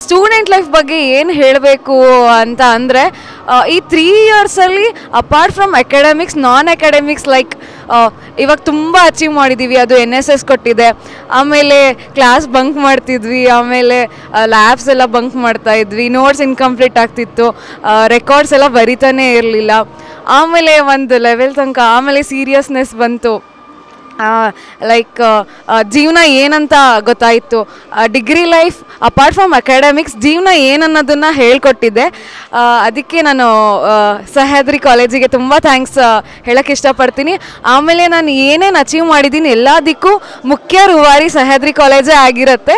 student life ಬಗ್ಗೆ ಏನು ಹೇಳಬೇಕು ಅಂತ ಅಂದರೆ ಈ ತ್ರೀ ಇಯರ್ಸಲ್ಲಿ apart from academics non academics like ಇವಾಗ ತುಂಬ ಅಚೀವ್ ಮಾಡಿದ್ದೀವಿ ಅದು ಎನ್ ಎಸ್ ಎಸ್ ಕೊಟ್ಟಿದೆ ಆಮೇಲೆ ಕ್ಲಾಸ್ ಬಂಕ್ ಮಾಡ್ತಿದ್ವಿ ಆಮೇಲೆ ಲ್ಯಾಬ್ಸ್ ಎಲ್ಲ ಬಂಕ್ ಮಾಡ್ತಾ ಇದ್ವಿ ನೋಟ್ಸ್ ಇನ್ಕಂಪ್ಲೀಟ್ ಆಗ್ತಿತ್ತು ರೆಕಾರ್ಡ್ಸ್ ಎಲ್ಲ ಬರಿತಾನೇ ಇರಲಿಲ್ಲ ಆಮೇಲೆ ಒಂದು ಲೆವೆಲ್ ತನಕ ಆಮೇಲೆ ಸೀರಿಯಸ್ನೆಸ್ ಬಂತು ಲೈಕ್ ಜೀವನ ಏನಂತ ಗೊತ್ತಾಯಿತು degree life apart from academics ಜೀವನ ಏನನ್ನೋದನ್ನು ಹೇಳ್ಕೊಟ್ಟಿದ್ದೆ ಆ, ಅದಕ್ಕೆ ನಾನು ಆ, ಸಹ್ಯಾದ್ರಿ ಕಾಲೇಜಿಗೆ ತುಂಬ ಥ್ಯಾಂಕ್ಸ್ ಹೇಳಕ್ಕೆ ಇಷ್ಟಪಡ್ತೀನಿ ಆಮೇಲೆ ನಾನು ಏನೇನು ಅಚೀವ್ ಮಾಡಿದ್ದೀನಿ ಎಲ್ಲದಕ್ಕೂ ಮುಖ್ಯ ರೂವಾರಿ ಸಹ್ಯಾದ್ರಿ ಕಾಲೇಜೇ ಆಗಿರುತ್ತೆ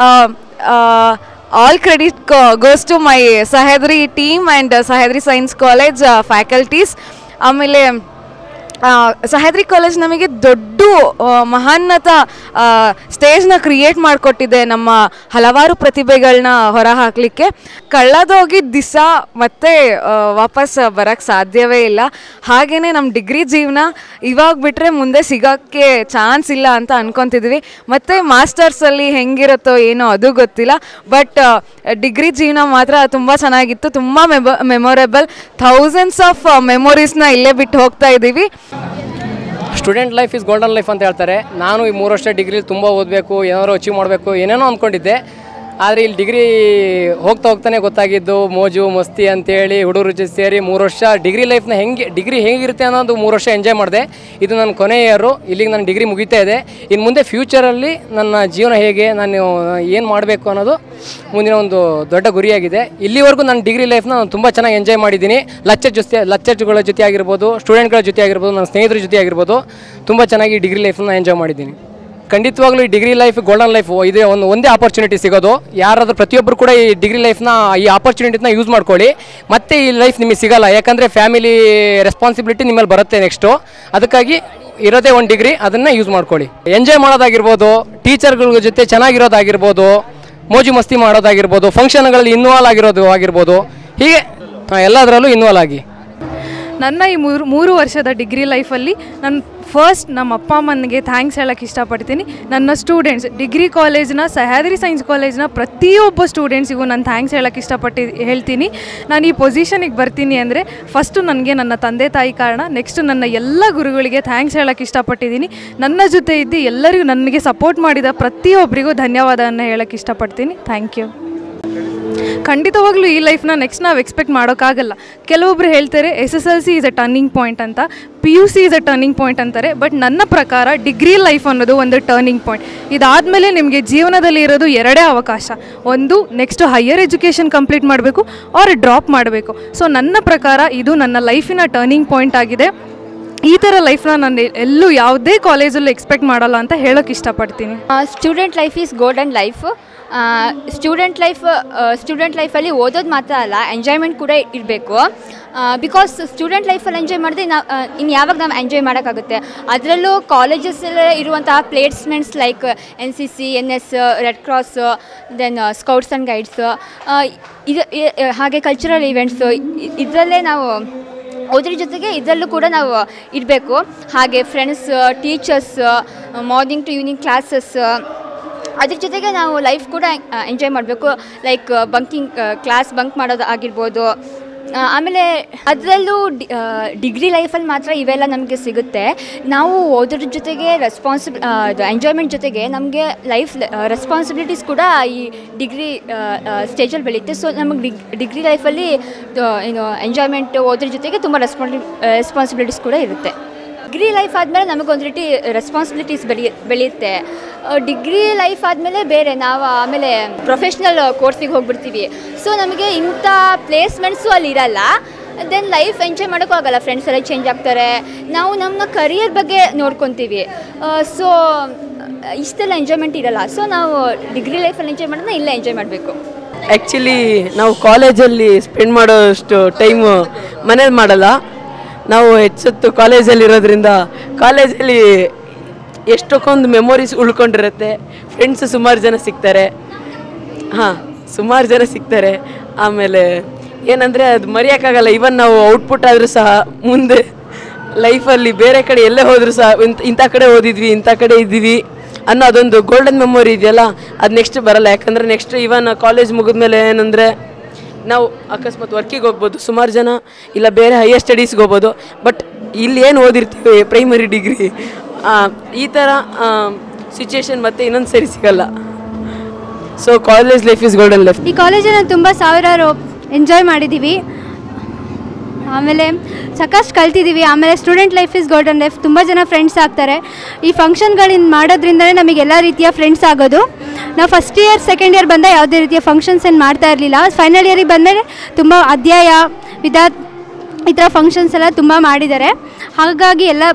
all credit goes to my Sahyadri team and Sahyadri science college faculties ಆಮೇಲೆ ಆ, ಸಹ್ಯಾದ್ರಿ ಕಾಲೇಜ್ ನಮಗೆ ದೊಡ್ಡ ಆ, ಮಹಾನ್ನತ ಸ್ಟೇಜ್ನ ಕ್ರಿಯೇಟ್ ಮಾಡಿಕೊಟ್ಟಿದೆ ನಮ್ಮ ಹಲವಾರು ಪ್ರತಿಭೆಗಳನ್ನ ಹೊರ ಹಾಕಲಿಕ್ಕೆ ಕಳ್ಳದೋಗಿದ್ದ ದಿವಸ ಮತ್ತೆ ಆ, ವಾಪಸ್ ಬರೋಕ್ಕೆ ಸಾಧ್ಯವೇ ಇಲ್ಲ ಹಾಗೆಯೇ ನಮ್ಮ ಡಿಗ್ರಿ ಜೀವನ ಇವಾಗ ಬಿಟ್ಟರೆ ಮುಂದೆ ಸಿಗೋಕ್ಕೆ ಚಾನ್ಸ್ ಇಲ್ಲ ಅಂತ ಅನ್ಕೊತಿದ್ವಿ ಮತ್ತು ಮಾಸ್ಟರ್ಸಲ್ಲಿ ಹೆಂಗಿರುತ್ತೋ ಏನೋ ಅದು ಗೊತ್ತಿಲ್ಲ ಬಟ್ ಡಿಗ್ರಿ ಜೀವನ ಮಾತ್ರ ತುಂಬ ಚೆನ್ನಾಗಿತ್ತು ತುಂಬ ಮೆಬ ಮೆಮೊರೇಬಲ್ ಥೌಸಂಡ್ಸ್ ಆಫ್ ಮೆಮೊರೀಸ್ನ ಇಲ್ಲೇ ಬಿಟ್ಟು ಹೋಗ್ತಾ ಇದ್ದೀವಿ student life is golden life ಅಂತ ಹೇಳ್ತಾರೆ ನಾನು ಈ ಮೂರು ವರ್ಷ ಡಿಗ್ರಿಲಿ ತುಂಬ ಓದಬೇಕು ಏನಾದ್ರು ಅಚೀವ್ ಮಾಡಬೇಕು ಏನೇನೋ ಅಂದ್ಕೊಂಡಿದ್ದೆ ಆದರೆ ಇಲ್ಲಿ ಡಿಗ್ರಿ ಹೋಗ್ತಾ ಹೋಗ್ತಾನೆ ಗೊತ್ತಾಗಿದ್ದು ಮೋಜು ಮಸ್ತಿ ಅಂತೇಳಿ ಹುಡುಗರು ಜೊತೆ ಸೇರಿ ಮೂರು ವರ್ಷ ಡಿಗ್ರಿ ಲೈಫ್ನ ಹೆಂಗೆ ಡಿಗ್ರಿ ಹೇಗಿರುತ್ತೆ ಅನ್ನೋದು ಮೂರು ವರ್ಷ ಎಂಜಾಯ್ ಮಾಡಿದೆ ಇದು ನನ್ನ ಕೊನೆಯ ಇಯರು ಇಲ್ಲಿಗೆ ನನ್ನ ಡಿಗ್ರಿ ಮುಗಿತಾ ಇದೆ ಇನ್ನು ಮುಂದೆ ಫ್ಯೂಚರಲ್ಲಿ ನನ್ನ ಜೀವನ ಹೇಗೆ ನಾನು ಏನು ಮಾಡಬೇಕು ಅನ್ನೋದು ಮುಂದಿನ ಒಂದು ದೊಡ್ಡ ಗುರಿಯಾಗಿದೆ ಇಲ್ಲಿವರೆಗೂ ನನ್ನ ಡಿಗ್ರಿ ಲೈಫ್ನ ನಾನು ತುಂಬ ಚೆನ್ನಾಗಿ ಎಂಜಾಯ್ ಮಾಡಿದ್ದೀನಿ ಲೆಕ್ಚರ್ ಜೊತೆ ಲೆಕ್ಚರ್ಗಳ ಜೊತೆ ಆಗಿರ್ಬೋದು ಸ್ಟೂಡೆಂಟ್ಗಳ ಜೊತೆ ಆಗಿರ್ಬೋದು ನನ್ನ ಸ್ನೇಹಿತರ ಜೊತೆ ಆಗಿರ್ಬೋದು ತುಂಬ ಚೆನ್ನಾಗಿ ಡಿಗ್ರಿ ಲೈಫ್ನ ಎಂಜಾಯ್ ಮಾಡಿದ್ದೀನಿ ಖಂಡಿತವಾಗ್ಲೂ ಈ ಡಿಗ್ರಿ ಲೈಫ್ ಗೋಲ್ಡನ್ ಲೈಫ್ ಇದೆ ಒಂದು ಒಂದೇ ಆಪರ್ಚುನಿಟಿ ಸಿಗೋದು ಯಾರಾದ್ರೂ ಪ್ರತಿಯೊಬ್ಬರು ಕೂಡ ಈ ಡಿಗ್ರಿ ಲೈಫ್ನ ಈ ಆಪರ್ಚುನಿಟಿನ ಯೂಸ್ ಮಾಡ್ಕೊಳ್ಳಿ ಮತ್ತೆ ಈ ಲೈಫ್ ನಿಮಗೆ ಸಿಗಲ್ಲ ಯಾಕಂದರೆ ಫ್ಯಾಮಿಲಿ ರೆಸ್ಪಾನ್ಸಿಬಿಲಿಟಿ ನಿಮ್ಮಲ್ಲಿ ಬರುತ್ತೆ ನೆಕ್ಸ್ಟು ಅದಕ್ಕಾಗಿ ಇರೋದೇ ಒಂದು ಡಿಗ್ರಿ ಅದನ್ನು ಯೂಸ್ ಮಾಡ್ಕೊಳ್ಳಿ ಎಂಜಾಯ್ ಮಾಡೋದಾಗಿರ್ಬೋದು ಟೀಚರ್ಗಳ ಜೊತೆ ಚೆನ್ನಾಗಿರೋದಾಗಿರ್ಬೋದು ಮೋಜು ಮಸ್ತಿ ಮಾಡೋದಾಗಿರ್ಬೋದು ಫಂಕ್ಷನ್ಗಳಲ್ಲಿ ಇನ್ವಾಲ್ವ್ ಆಗಿರೋದು ಆಗಿರ್ಬೋದು ಹೀಗೆ ಆ, ಎಲ್ಲದರಲ್ಲೂ ಇನ್ವಾಲ್ವ್ ಆಗಿ ನನ್ನ ಈ ಮೂರು ಮೂರು ವರ್ಷದ ಡಿಗ್ರಿ ಲೈಫಲ್ಲಿ ನಾನು ಫಸ್ಟ್ ನಮ್ಮ ಅಪ್ಪ ಅಮ್ಮನಿಗೆ ಥ್ಯಾಂಕ್ಸ್ ಹೇಳೋಕ್ಕೆ ಇಷ್ಟಪಡ್ತೀನಿ ನನ್ನ ಸ್ಟೂಡೆಂಟ್ಸ್ ಡಿಗ್ರಿ ಕಾಲೇಜ್ನ ಸಹ್ಯಾದ್ರಿ ಸೈನ್ಸ್ ಕಾಲೇಜ್ನ ಪ್ರತಿಯೊಬ್ಬ ಸ್ಟೂಡೆಂಟ್ಸಿಗೂ ನಾನು ಥ್ಯಾಂಕ್ಸ್ ಹೇಳೋಕ್ಕೆ ಇಷ್ಟಪಟ್ಟು ಹೇಳ್ತೀನಿ ನಾನು ಈ ಪೊಸಿಷನಿಗೆ ಬರ್ತೀನಿ ಅಂದರೆ ಫಸ್ಟು ನನಗೆ ನನ್ನ ತಂದೆ ತಾಯಿ ಕಾರಣ ನೆಕ್ಸ್ಟ್ ನನ್ನ ಎಲ್ಲ ಗುರುಗಳಿಗೆ ಥ್ಯಾಂಕ್ಸ್ ಹೇಳೋಕ್ಕೆ ಇಷ್ಟಪಟ್ಟಿದ್ದೀನಿ ನನ್ನ ಜೊತೆ ಇದ್ದು ಎಲ್ಲರಿಗೂ ನನಗೆ ಸಪೋರ್ಟ್ ಮಾಡಿದ ಪ್ರತಿಯೊಬ್ಬರಿಗೂ ಧನ್ಯವಾದವನ್ನು ಹೇಳೋಕ್ಕೆ ಇಷ್ಟಪಡ್ತೀನಿ ಥ್ಯಾಂಕ್ ಯು ಖಂಡಿತವಾಗ್ಲೂ ಈ ಲೈಫ್ನ ನೆಕ್ಸ್ಟ್ ನಾವು ಎಕ್ಸ್ಪೆಕ್ಟ್ ಮಾಡೋಕ್ಕಾಗಲ್ಲ ಕೆಲವೊಬ್ರು ಹೇಳ್ತಾರೆ S S L C is a turning point ಅಂತ P U C is a turning point ಅಂತಾರೆ ಬಟ್ ನನ್ನ ಪ್ರಕಾರ ಡಿಗ್ರಿ ಲೈಫ್ ಅನ್ನೋದು ಒಂದು ಟರ್ನಿಂಗ್ ಪಾಯಿಂಟ್ ಇದಾದಮೇಲೆ ನಿಮಗೆ ಜೀವನದಲ್ಲಿ ಇರೋದು ಎರಡೇ ಅವಕಾಶ ಒಂದು ನೆಕ್ಸ್ಟ್ ಹೈಯರ್ ಎಜುಕೇಷನ್ ಕಂಪ್ಲೀಟ್ ಮಾಡಬೇಕು ಆರ್ ಡ್ರಾಪ್ ಮಾಡಬೇಕು ಸೊ ನನ್ನ ಪ್ರಕಾರ ಇದು ನನ್ನ ಲೈಫಿನ ಟರ್ನಿಂಗ್ ಪಾಯಿಂಟ್ ಆಗಿದೆ ಈ ಥರ ಲೈಫ್ನ ನಾನು ಎಲ್ಲೂ ಯಾವುದೇ ಕಾಲೇಜಲ್ಲೂ ಎಕ್ಸ್ಪೆಕ್ಟ್ ಮಾಡಲ್ಲ ಅಂತ ಹೇಳೋಕ್ಕೆ ಇಷ್ಟಪಡ್ತೀನಿ student life is golden life student life student ಲೈಫಲ್ಲಿ ಓದೋದು ಮಾತ್ರ ಅಲ್ಲ ಎಂಜಾಯ್ಮೆಂಟ್ ಕೂಡ ಇರಬೇಕು ಬಿಕಾಸ್ ಸ್ಟೂಡೆಂಟ್ ಲೈಫಲ್ಲಿ ಎಂಜಾಯ್ ಮಾಡಿದ್ರೆ ನಾವು ಇನ್ನು ಯಾವಾಗ ನಾವು ಎಂಜಾಯ್ ಮಾಡೋಕ್ಕಾಗುತ್ತೆ ಅದರಲ್ಲೂ ಕಾಲೇಜಸ್ಸಲ್ಲೇ ಇರುವಂತಹ placements like N C C N S red cross then scouts and guides ಇದು ಇ- ಹಾಗೆ ಕಲ್ಚರಲ್ ಇವೆಂಟ್ಸು ಇದರಲ್ಲೇ ನಾವು ಓದ್ರ ಜೊತೆಗೆ ಇದರಲ್ಲೂ ಕೂಡ ನಾವು ಇರಬೇಕು ಹಾಗೆ friends teachers morning to evening classes ಅದ್ರ ಜೊತೆಗೆ ನಾವು ಲೈಫ್ ಕೂಡ ಎಂಜಾಯ್ ಮಾಡಬೇಕು ಲೈಕ್ ಬಂಕಿಂಗ್ ಕ್ಲಾಸ್ ಬಂಕ್ ಮಾಡೋದು ಆಗಿರ್ಬೋದು ಆ, ಆಮೇಲೆ ಅದರಲ್ಲೂ ಡಿಗ್ರಿ ಲೈಫಲ್ಲಿ ಮಾತ್ರ ಇವೆಲ್ಲ ನಮಗೆ ಸಿಗುತ್ತೆ ನಾವು ಓದೋದ್ರ ಜೊತೆಗೆ ರೆಸ್ಪಾನ್ಸಿಬ್ ಎಂಜಾಯ್ಮೆಂಟ್ ಜೊತೆಗೆ ನಮಗೆ ಲೈಫ್ ರೆಸ್ಪಾನ್ಸಿಬಿಲಿಟೀಸ್ ಕೂಡ ಈ ಡಿಗ್ರಿ ಸ್ಟೇಜಲ್ಲಿ ಬೆಳೆಯುತ್ತೆ ಸೊ ನಮಗೆ ಡಿಗ್ ಡಿಗ್ರಿ ಲೈಫಲ್ಲಿ ಏನು ಎಂಜಾಯ್ಮೆಂಟ್ ಓದ್ರ ಜೊತೆಗೆ ತುಂಬ ರೆಸ್ಪಾನ್ಸಿ ರೆಸ್ಪಾನ್ಸಿಬಿಲಿಟೀಸ್ ಕೂಡ ಇರುತ್ತೆ ಡಿಗ್ರಿ ಲೈಫ್ ಆದಮೇಲೆ ನಮಗೊಂದು ರೀತಿ ರೆಸ್ಪಾನ್ಸಿಬಿಲಿಟೀಸ್ ಬೆಳೆಯ ಬೆಳೆಯುತ್ತೆ ಡಿಗ್ರಿ ಲೈಫ್ ಆದಮೇಲೆ ಬೇರೆ ನಾವು ಆಮೇಲೆ ಪ್ರೊಫೆಷ್ನಲ್ ಕೋರ್ಸಿಗೆ ಹೋಗ್ಬಿಡ್ತೀವಿ ಸೊ ನಮಗೆ ಇಂಥ ಪ್ಲೇಸ್ಮೆಂಟ್ಸು ಅಲ್ಲಿ ಇರಲ್ಲ ದೆನ್ ಲೈಫ್ ಎಂಜಾಯ್ ಮಾಡೋಕ್ಕೂ ಆಗಲ್ಲ ಫ್ರೆಂಡ್ಸ್ ಎಲ್ಲ ಚೇಂಜ್ ಆಗ್ತಾರೆ ನಾವು ನಮ್ಮ ಕರಿಯರ್ ಬಗ್ಗೆ ನೋಡ್ಕೊತೀವಿ ಸೊ ಇಷ್ಟೆಲ್ಲ ಎಂಜಾಯ್ಮೆಂಟ್ ಇರಲ್ಲ ಸೊ ನಾವು ಡಿಗ್ರಿ ಲೈಫಲ್ಲಿ ಎಂಜಾಯ್ ಮಾಡೋದನ್ನ ಇಲ್ಲೇ ಎಂಜಾಯ್ ಮಾಡಬೇಕು ಆ್ಯಕ್ಚುಲಿ ನಾವು ಕಾಲೇಜಲ್ಲಿ ಸ್ಪೆಂಡ್ ಮಾಡೋಷ್ಟು ಟೈಮು ಮನೇಲಿ ಮಾಡಲ್ಲ ನಾವು ಹೆಚ್ಚೊತ್ತು ಕಾಲೇಜಲ್ಲಿ ಇರೋದ್ರಿಂದ ಕಾಲೇಜಲ್ಲಿ ಎಷ್ಟಕ್ಕೊಂದು ಮೆಮೊರೀಸ್ ಉಳ್ಕೊಂಡಿರುತ್ತೆ ಫ್ರೆಂಡ್ಸ್ ಸುಮಾರು ಜನ ಸಿಗ್ತಾರೆ ಹಾಂ ಸುಮಾರು ಜನ ಸಿಗ್ತಾರೆ ಆಮೇಲೆ ಏನಂದರೆ ಅದು ಮರೆಯೋಕ್ಕಾಗಲ್ಲ ಇವನ್ ನಾವು ಔಟ್ಪುಟ್ ಆದರೂ ಸಹ ಮುಂದೆ ಲೈಫಲ್ಲಿ ಬೇರೆ ಕಡೆ ಎಲ್ಲೇ ಹೋದರೂ ಸಹ ಇಂಥ ಇಂಥ ಕಡೆ ಓದಿದ್ವಿ ಇಂಥ ಕಡೆ ಇದ್ದೀವಿ ಅನ್ನೋ ಅದೊಂದು ಗೋಲ್ಡನ್ ಮೆಮೊರಿ ಇದೆಯಲ್ಲ ಅದು ನೆಕ್ಸ್ಟ್ ಬರಲ್ಲ ಯಾಕಂದರೆ ನೆಕ್ಸ್ಟ್ ಇವನ್ ಕಾಲೇಜ್ ಮುಗಿದ್ಮೇಲೆ ಏನಂದರೆ ನಾವು ಅಕಸ್ಮಾತ್ ವರ್ಕಿಗೆ ಹೋಗ್ಬೋದು ಸುಮಾರು ಜನ ಇಲ್ಲ ಬೇರೆ ಹೈಯರ್ ಸ್ಟಡೀಸ್ಗೆ ಹೋಗ್ಬೋದು ಬಟ್ ಇಲ್ಲಿ ಏನು ಓದಿರ್ತೀವಿ ಪ್ರೈಮರಿ ಡಿಗ್ರಿ ಈ ಥರ ಸಿಚುಯೇಷನ್ ಮತ್ತೆ ಇನ್ನೊಂದು ಸರಿ ಸಿಗಲ್ಲ so college life is golden life ಈ ಕಾಲೇಜನ್ನು ತುಂಬ ಸಾವಿರಾರು ಎಂಜಾಯ್ ಮಾಡಿದ್ದೀವಿ ಆಮೇಲೆ ಸಾಕಷ್ಟು ಕಲ್ತಿದ್ದೀವಿ ಆಮೇಲೆ student life is golden life ತುಂಬ ಜನ ಫ್ರೆಂಡ್ಸ್ ಆಗ್ತಾರೆ ಈ ಫಂಕ್ಷನ್ಗಳಿಂದ ಮಾಡೋದ್ರಿಂದಲೇ ನಮಗೆ ಎಲ್ಲ ರೀತಿಯ ಫ್ರೆಂಡ್ಸ್ ಆಗೋದು ನಾವು ಫಸ್ಟ್ ಇಯರ್ ಸೆಕೆಂಡ್ ಇಯರ್ ಬಂದ ಯಾವುದೇ ರೀತಿಯ ಫಂಕ್ಷನ್ಸ್ ಏನು ಮಾಡ್ತಾ ಇರಲಿಲ್ಲ ಫೈನಲ್ ಇಯರಿಗೆ ಬಂದಮೇಲೆ ತುಂಬ ಅಧ್ಯಾಯ ವಿಧಾ ಈ ಥರ ಫಂಕ್ಷನ್ಸ್ ಎಲ್ಲ ತುಂಬ ಮಾಡಿದ್ದಾರೆ ಹಾಗಾಗಿ ಎಲ್ಲ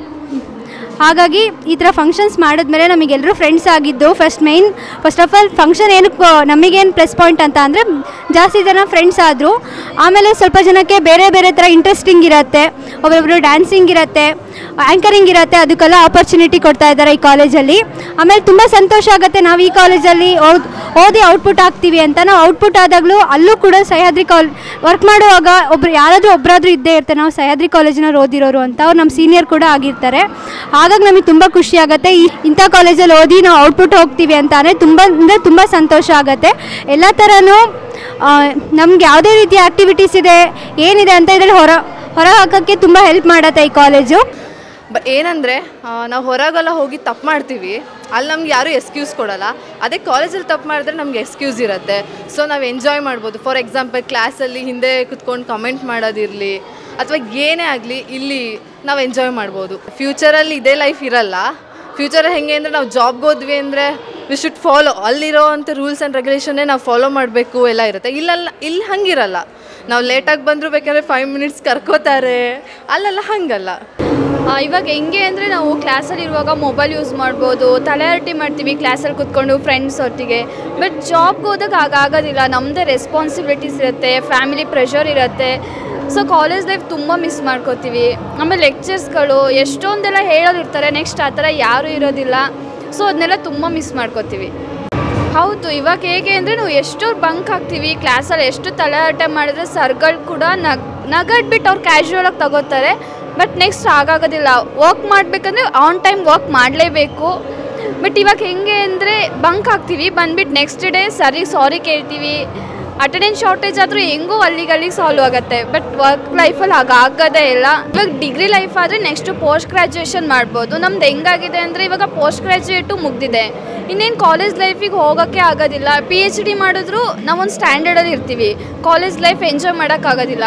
ಹಾಗಾಗಿ ಈ ಥರ ಫಂಕ್ಷನ್ಸ್ ಮಾಡಿದ್ಮೇಲೆ ನಮಗೆಲ್ಲರೂ ಫ್ರೆಂಡ್ಸ್ ಆಗಿದ್ದು first main first of all function ಏನಕ್ಕೆ ನಮಗೇನು ಪ್ಲಸ್ ಪಾಯಿಂಟ್ ಅಂತ ಅಂದರೆ ಜಾಸ್ತಿ ಜನ ಫ್ರೆಂಡ್ಸ್ ಆದರು ಆಮೇಲೆ ಸ್ವಲ್ಪ ಜನಕ್ಕೆ ಬೇರೆ ಬೇರೆ ಥರ ಇಂಟ್ರೆಸ್ಟಿಂಗ್ ಇರುತ್ತೆ ಒಬ್ಬೊಬ್ಬರು ಡ್ಯಾನ್ಸಿಂಗ್ ಇರುತ್ತೆ ಆ್ಯಂಕರಿಂಗ್ ಇರುತ್ತೆ ಅದಕ್ಕೆಲ್ಲ ಆಪರ್ಚುನಿಟಿ ಕೊಡ್ತಾ ಇದ್ದಾರೆ ಈ ಕಾಲೇಜಲ್ಲಿ ಆಮೇಲೆ ತುಂಬ ಸಂತೋಷ ಆಗುತ್ತೆ ನಾವು ಈ ಕಾಲೇಜಲ್ಲಿ ಓದ್ ಓದಿ ಔಟ್ಪುಟ್ ಆಗ್ತೀವಿ ಅಂತ ನಾವು ಔಟ್ಪುಟ್ ಆದಾಗಲೂ ಅಲ್ಲೂ ಕೂಡ ಸಹ್ಯಾದ್ರಿ ಕಾಲ್ ವರ್ಕ್ ಮಾಡುವಾಗ ಒಬ್ರು ಯಾರಾದರೂ ಒಬ್ಬರಾದ್ರೂ ಇದ್ದೇ ಇರ್ತಾರೆ ನಾವು ಸಹ್ಯಾದ್ರಿ ಕಾಲೇಜಿನವ್ರು ಓದಿರೋರು ಅಂತ ಅವ್ರು ನಮ್ಮ ಸೀನಿಯರ್ ಕೂಡ ಆಗಿರ್ತಾರೆ ಹಾಗಾಗಿ ನಮಗೆ ತುಂಬ ಖುಷಿ ಆಗುತ್ತೆ ಈ ಇಂಥ ಕಾಲೇಜಲ್ಲಿ ಓದಿ ನಾವು ಔಟ್ಪುಟ್ ಹೋಗ್ತೀವಿ ಅಂತಾನೆ ತುಂಬ ಅಂದರೆ ತುಂಬ ಸಂತೋಷ ಆಗುತ್ತೆ ಎಲ್ಲ ಥರನೂ ನಮ್ಗೆ ಯಾವುದೇ ರೀತಿಯ ಆ್ಯಕ್ಟಿವಿಟೀಸ್ ಇದೆ ಏನಿದೆ ಅಂತ ಇದರಲ್ಲಿ ಹೊರ ಹೊರ ಹಾಕೋಕ್ಕೆ ತುಂಬ ಹೆಲ್ಪ್ ಮಾಡುತ್ತೆ ಈ ಕಾಲೇಜು ಬ ಏನಂದರೆ ನಾವು ಹೊರಗೆಲ್ಲ ಹೋಗಿ ತಪ್ಪು ಮಾಡ್ತೀವಿ ಅಲ್ಲಿ ನಮ್ಗೆ ಯಾರೂ ಎಕ್ಸ್ಕ್ಯೂಸ್ ಕೊಡಲ್ಲ ಅದೇ ಕಾಲೇಜಲ್ಲಿ ತಪ್ಪು ಮಾಡಿದ್ರೆ ನಮ್ಗೆ ಎಕ್ಸ್ಕ್ಯೂಸ್ ಇರುತ್ತೆ ಸೊ ನಾವು ಎಂಜಾಯ್ ಮಾಡ್ಬೋದು ಫಾರ್ ಎಕ್ಸಾಂಪಲ್ ಕ್ಲಾಸಲ್ಲಿ ಹಿಂದೆ ಕುತ್ಕೊಂಡು ಕಮೆಂಟ್ ಮಾಡೋದಿರಲಿ ಅಥವಾ ಏನೇ ಆಗಲಿ ಇಲ್ಲಿ ನಾವು ಎಂಜಾಯ್ ಮಾಡ್ಬೋದು ಫ್ಯೂಚರಲ್ಲಿ ಇದೇ ಲೈಫ್ ಇರಲ್ಲ ಫ್ಯೂಚರ್ ಹೆಂಗೆ ಅಂದರೆ ನಾವು ಜಾಬ್ಗೆ ಹೋದ್ವಿ ಅಂದರೆ ವಿ ಶುಡ್ ಫಾಲೋ ಅಲ್ಲಿರೋ ಅಂಥ ರೂಲ್ಸ್ ಆ್ಯಂಡ್ ರೆಗ್ಯುಲೇಷನ್ನೇ ನಾವು ಫಾಲೋ ಮಾಡಬೇಕು ಎಲ್ಲ ಇರುತ್ತೆ ಇಲ್ಲಲ್ಲ ಇಲ್ಲಿ ಹಂಗಿರಲ್ಲ ನಾವು ಲೇಟಾಗಿ ಬಂದರೂ ಬೇಕಾದ್ರೆ ಫೈವ್ ಮಿನಿಟ್ಸ್ ಕರ್ಕೋತಾರೆ ಅಲ್ಲೆಲ್ಲ ಹಂಗಲ್ಲ ಆ, ಇವಾಗ ಹೆಂಗೆ ಅಂದರೆ ನಾವು ಕ್ಲಾಸಲ್ಲಿ ಇರುವಾಗ ಮೊಬೈಲ್ ಯೂಸ್ ಮಾಡ್ಬೋದು ತಲೆಹರಟಿ ಮಾಡ್ತೀವಿ ಕ್ಲಾಸಲ್ಲಿ ಕುತ್ಕೊಂಡು ಫ್ರೆಂಡ್ಸ್ ಒಟ್ಟಿಗೆ ಬಟ್ ಜಾಬ್ಗೆ ಹೋದಾಗ ಆಗೋದಿಲ್ಲ ನಮ್ಮದೇ ರೆಸ್ಪಾನ್ಸಿಬಿಲಿಟೀಸ್ ಇರುತ್ತೆ ಫ್ಯಾಮಿಲಿ ಪ್ರೆಷರ್ ಇರುತ್ತೆ ಸೊ ಕಾಲೇಜ್ ಲೈಫ್ ತುಂಬ ಮಿಸ್ ಮಾಡ್ಕೋತೀವಿ ಆಮೇಲೆ ಲೆಕ್ಚರ್ಸ್ಗಳು ಎಷ್ಟೊಂದೆಲ್ಲ ಹೇಳೋದಿರ್ತಾರೆ ನೆಕ್ಸ್ಟ್ ಆ ಥರ ಯಾರೂ ಇರೋದಿಲ್ಲ ಸೊ ಅದನ್ನೆಲ್ಲ ತುಂಬ ಮಿಸ್ ಮಾಡ್ಕೋತೀವಿ ಹೌದು ಇವಾಗ ಹೇಗೆ ಅಂದರೆ ನಾವು ಎಷ್ಟು ಬಂಕ್ ಹಾಕ್ತೀವಿ ಕ್ಲಾಸಲ್ಲಿ ಎಷ್ಟು ತಲೆಹರಟೆ ಮಾಡಿದ್ರೆ ಸರ್ಗಳು ಕೂಡ ನಗ್ ನಗಡ್ಬಿಟ್ಟು ಅವ್ರು ಕ್ಯಾಶುವಲಾಗಿ ತಗೋತಾರೆ ಬಟ್ ನೆಕ್ಸ್ಟ್ ಆಗಾಗೋದಿಲ್ಲ ವರ್ಕ್ ಮಾಡಬೇಕಂದ್ರೆ ಆನ್ ಟೈಮ್ ವರ್ಕ್ ಮಾಡಲೇಬೇಕು ಬಟ್ ಇವಾಗ ಹೆಂಗೆ ಅಂದರೆ ಬಂಕ್ ಹಾಕ್ತೀವಿ ಬಂದ್ಬಿಟ್ಟು ನೆಕ್ಸ್ಟ್ ಡೇ ಸರಿ ಸಾರಿ ಕೇಳ್ತೀವಿ ಅಟೆಂಡೆನ್ಸ್ ಶಾರ್ಟೇಜ್ ಆದರೂ ಹೆಂಗೋ ಅಲ್ಲಿಗೆ ಅಲ್ಲಿಗೆ ಸಾಲ್ವ್ ಆಗುತ್ತೆ ಬಟ್ ವರ್ಕ್ ಲೈಫಲ್ಲಿ ಹಾಗೆ ಆಗೋದೇ ಇಲ್ಲ ಇವಾಗ ಡಿಗ್ರಿ ಲೈಫ್ ಆದರೆ ನೆಕ್ಸ್ಟು ಪೋಸ್ಟ್ ಗ್ರ್ಯಾಜುಯೇಷನ್ ಮಾಡ್ಬೋದು ನಮ್ದು ಹೆಂಗಾಗಿದೆ ಅಂದರೆ ಇವಾಗ ಪೋಸ್ಟ್ ಗ್ರ್ಯಾಜುಯೇಟು ಮುಗ್ದಿದೆ ಇನ್ನೇನು ಕಾಲೇಜ್ ಲೈಫಿಗೆ ಹೋಗೋಕ್ಕೆ ಆಗೋದಿಲ್ಲ ಪಿ ಎಚ್ ಡಿ ಮಾಡಿದ್ರು ನಾವೊಂದು ಸ್ಟ್ಯಾಂಡರ್ಡಲ್ಲಿ ಇರ್ತೀವಿ ಕಾಲೇಜ್ ಲೈಫ್ ಎಂಜಾಯ್ ಮಾಡೋಕ್ಕಾಗೋದಿಲ್ಲ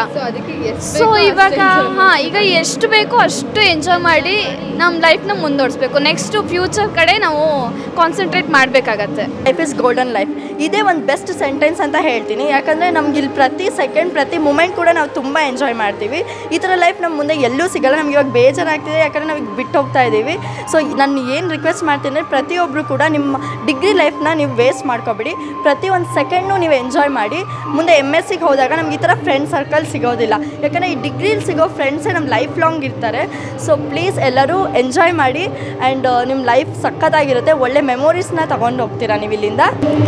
ಸೊ ಇವಾಗ ಹಾಂ ಈಗ ಎಷ್ಟು ಬೇಕೋ ಅಷ್ಟು ಎಂಜಾಯ್ ಮಾಡಿ ನಮ್ಮ ಲೈಫ್ನ ಮುಂದುವರಿಸ್ಬೇಕು ನೆಕ್ಸ್ಟು ಫ್ಯೂಚರ್ ಕಡೆ ನಾವು ಕಾನ್ಸಂಟ್ರೇಟ್ ಮಾಡಬೇಕಾಗತ್ತೆ ಲೈಫ್ ಇಸ್ ಗೋಲ್ಡನ್ ಲೈಫ್ ಇದೇ ಒಂದು ಬೆಸ್ಟ್ ಸೆಂಟೆನ್ಸ್ ಅಂತ ಹೇಳ್ತೀನಿ ಯಾಕಂದರೆ ನಮ್ಗೆ ಇಲ್ಲಿ ಪ್ರತಿ ಸೆಕೆಂಡ್ ಪ್ರತಿ ಮೂಮೆಂಟ್ ಕೂಡ ನಾವು ತುಂಬ ಎಂಜಾಯ್ ಮಾಡ್ತೀವಿ ಈ ಥರ ಲೈಫ್ ನಮ್ಮ ಮುಂದೆ ಎಲ್ಲೂ ಸಿಗಲ್ಲ ನಮ್ಗೆ ಇವಾಗ ಬೇಜಾರಾಗ್ತಿದೆ ಯಾಕಂದರೆ ನಾವು ಈಗ ಬಿಟ್ಟು ಹೋಗ್ತಾ ಇದ್ದೀವಿ ಸೊ ನಾನು ಏನು ರಿಕ್ವೆಸ್ಟ್ ಮಾಡ್ತೀನಿ ಅಂದರೆ ಪ್ರತಿಯೊಬ್ಬರು ಕೂಡ ನಿಮ್ಮ ಡಿಗ್ರಿ ಲೈಫ್ನ ನೀವು ವೇಸ್ಟ್ ಮಾಡ್ಕೊಬೇಡಿ ಪ್ರತಿ ಒಂದು ಸೆಕೆಂಡ್ನು ನೀವು ಎಂಜಾಯ್ ಮಾಡಿ ಮುಂದೆ ಎಮ್ ಎಸ್ ಸಿಗೆ ಹೋದಾಗ ನಮ್ಗೆ ಈ ಥರ ಫ್ರೆಂಡ್ ಸರ್ಕಲ್ ಸಿಗೋದಿಲ್ಲ ಯಾಕಂದರೆ ಈ ಡಿಗ್ರಿಲಿ ಸಿಗೋ ಫ್ರೆಂಡ್ಸೇ ನಮ್ಮ ಲೈಫ್ ಲಾಂಗ್ ಇರ್ತಾರೆ ಸೊ ಪ್ಲೀಸ್ ಎಲ್ಲರೂ ಎಂಜಾಯ್ ಮಾಡಿ ಆ್ಯಂಡ್ ನಿಮ್ಮ ಲೈಫ್ ಸಖತ್ತಾಗಿರುತ್ತೆ ಒಳ್ಳೆ ಮೆಮೊರೀಸ್ನ ತೊಗೊಂಡು ಹೋಗ್ತೀರಾ ನೀವು ಇಲ್ಲಿಂದ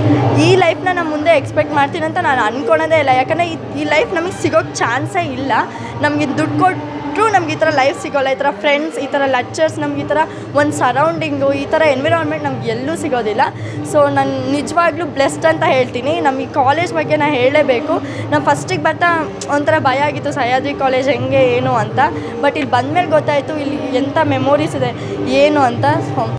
ಈ ಲೈಫ್ನ ನಾನು ಮುಂದೆ ಎಕ್ಸ್ಪೆಕ್ಟ್ ಮಾಡ್ತೀನಿ ಅಂತ ನಾನು ಅಂದ್ಕೊಳೋದೇ ಇಲ್ಲ ಯಾಕಂದರೆ ಈ ಈ ಲೈಫ್ ನಮಗೆ ಸಿಗೋಕ್ಕೆ ಚಾನ್ಸೇ ಇಲ್ಲ ನಮಗೆ ದುಡ್ಡು ಕೊಟ್ಟರು ನಮ್ಗೆ ಈ ಥರ ಲೈಫ್ ಸಿಗೋಲ್ಲ ಈ ಥರ ಫ್ರೆಂಡ್ಸ್ ಈ ಥರ ಲೆಕ್ಚರ್ಸ್ ನಮ್ಗೆ ಈ ಥರ ಒಂದು ಸರೌಂಡಿಂಗು ಈ ಥರ ಎನ್ವಿರಾನ್ಮೆಂಟ್ ನಮ್ಗೆ ಎಲ್ಲೂ ಸಿಗೋದಿಲ್ಲ ಸೊ ನಾನು ನಿಜವಾಗ್ಲೂ ಬ್ಲೆಸ್ಡ್ ಅಂತ ಹೇಳ್ತೀನಿ ನಮಗೆ ಕಾಲೇಜ್ ಬಗ್ಗೆ ನಾನು ಹೇಳಲೇಬೇಕು ನಾನು ಫಸ್ಟಿಗೆ ಬರ್ತಾ ಒಂಥರ ಭಯ ಆಗಿತ್ತು ಸಹ್ಯಾದ್ರಿ ಕಾಲೇಜ್ ಹೆಂಗೆ ಏನು ಅಂತ ಬಟ್ ಇಲ್ಲಿ ಬಂದಮೇಲೆ ಗೊತ್ತಾಯಿತು ಇಲ್ಲಿ ಎಂಥ ಮೆಮೊರೀಸ್ ಇದೆ ಏನು ಅಂತ